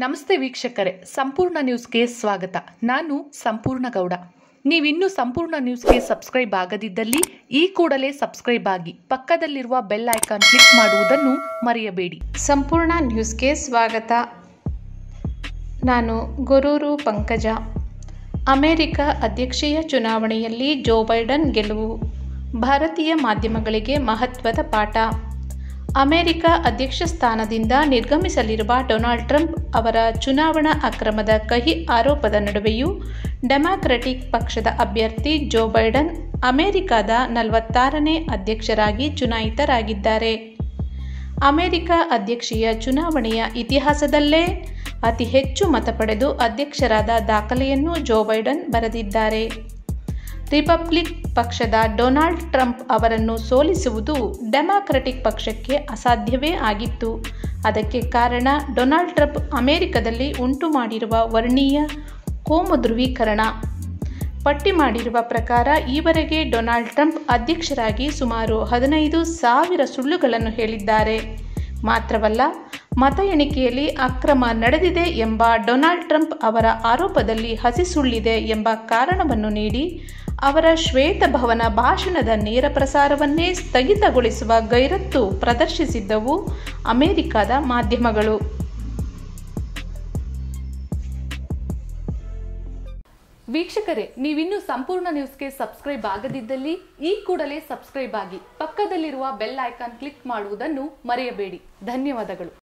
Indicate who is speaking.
Speaker 1: ನಮಸ್ತೆ ವೀಕ್ಷಕರೇ ಸಂಪೂರ್ಣ ನ್ಯೂಸ್ಗೆ ಸ್ವಾಗತ ನಾನು ಸಂಪೂರ್ಣ ಗೌಡ ನೀವಿನ್ನೂ ಸಂಪೂರ್ಣ ನ್ಯೂಸ್ಗೆ ಸಬ್ಸ್ಕ್ರೈಬ್ ಆಗದಿದ್ದಲ್ಲಿ ಈ ಕೂಡಲೇ ಸಬ್ಸ್ಕ್ರೈಬ್ ಆಗಿ ಪಕ್ಕದಲ್ಲಿರುವ ಬೆಲ್ ಐಕಾನ್ ಕ್ಲಿಕ್ ಮಾಡುವುದನ್ನು ಮರೆಯಬೇಡಿ
Speaker 2: ಸಂಪೂರ್ಣ ನ್ಯೂಸ್ಗೆ ಸ್ವಾಗತ ನಾನು ಗೊರೂರು ಪಂಕಜ ಅಮೆರಿಕ ಅಧ್ಯಕ್ಷೀಯ ಚುನಾವಣೆಯಲ್ಲಿ ಜೋ ಬೈಡನ್ ಗೆಲುವು ಭಾರತೀಯ ಮಾಧ್ಯಮಗಳಿಗೆ ಮಹತ್ವದ ಪಾಠ ಅಮೆರಿಕ ಅಧ್ಯಕ್ಷ ಸ್ಥಾನದಿಂದ ನಿರ್ಗಮಿಸಲಿರುವ ಡೊನಾಲ್ಡ್ ಟ್ರಂಪ್ ಅವರ ಚುನಾವಣಾ ಅಕ್ರಮದ ಕಹಿ ಆರೋಪದ ನಡುವೆಯೂ ಡೆಮಾಕ್ರೆಟಿಕ್ ಪಕ್ಷದ ಅಭ್ಯರ್ಥಿ ಜೋ ಬೈಡನ್ ಅಮೆರಿಕದ ನಲವತ್ತಾರನೇ ಅಧ್ಯಕ್ಷರಾಗಿ ಚುನಾಯಿತರಾಗಿದ್ದಾರೆ ಅಮೆರಿಕ ಅಧ್ಯಕ್ಷೀಯ ಚುನಾವಣೆಯ ಇತಿಹಾಸದಲ್ಲೇ ಅತಿ ಹೆಚ್ಚು ಮತ ಪಡೆದು ಅಧ್ಯಕ್ಷರಾದ ದಾಖಲೆಯನ್ನು ಜೋ ಬೈಡನ್ ಬರೆದಿದ್ದಾರೆ ರಿಪಬ್ಲಿಕ್ ಪಕ್ಷದ ಡೊನಾಲ್ಡ್ ಟ್ರಂಪ್ ಅವರನ್ನು ಸೋಲಿಸುವುದು ಡೆಮಾಕ್ರೆಟಿಕ್ ಪಕ್ಷಕ್ಕೆ ಅಸಾಧ್ಯವೇ ಆಗಿತ್ತು ಅದಕ್ಕೆ ಕಾರಣ ಡೊನಾಲ್ಡ್ ಟ್ರಂಪ್ ಅಮೆರಿಕದಲ್ಲಿ ಉಂಟು ಮಾಡಿರುವ ವರ್ಣೀಯ ಕೋಮು ಧ್ರುವೀಕರಣ ಪಟ್ಟಿ ಮಾಡಿರುವ ಪ್ರಕಾರ ಈವರೆಗೆ ಡೊನಾಲ್ಡ್ ಟ್ರಂಪ್ ಅಧ್ಯಕ್ಷರಾಗಿ ಸುಮಾರು ಹದಿನೈದು ಸಾವಿರ ಸುಳ್ಳುಗಳನ್ನು ಹೇಳಿದ್ದಾರೆ ಮಾತ್ರವಲ್ಲ ಮತ ಎಣಿಕೆಯಲ್ಲಿ ಅಕ್ರಮ ನಡೆದಿದೆ ಎಂಬ ಡೊನಾಲ್ಡ್ ಟ್ರಂಪ್ ಅವರ ಆರೋಪದಲ್ಲಿ ಹಸಿ ಸುಳ್ಳಿದೆ ಎಂಬ ಕಾರಣವನ್ನು ನೀಡಿ ಅವರ ಶ್ವೇತಭವನ ಭಾಷಣದ ನೇರ ಪ್ರಸಾರವನ್ನೇ ಸ್ಥಗಿತಗೊಳಿಸುವ ಗೈರತ್ತು ಪ್ರದರ್ಶಿಸಿದ್ದವು ಅಮೆರಿಕದ ಮಾಧ್ಯಮಗಳು
Speaker 1: ವೀಕ್ಷಕರೇ ನೀವಿನ್ನೂ ಸಂಪೂರ್ಣ ನ್ಯೂಸ್ಗೆ ಸಬ್ಸ್ಕ್ರೈಬ್ ಆಗದಿದ್ದಲ್ಲಿ ಈ ಕೂಡಲೇ ಸಬ್ಸ್ಕ್ರೈಬ್ ಆಗಿ ಪಕ್ಕದಲ್ಲಿರುವ ಬೆಲ್ ಐಕಾನ್ ಕ್ಲಿಕ್ ಮಾಡುವುದನ್ನು ಮರೆಯಬೇಡಿ ಧನ್ಯವಾದಗಳು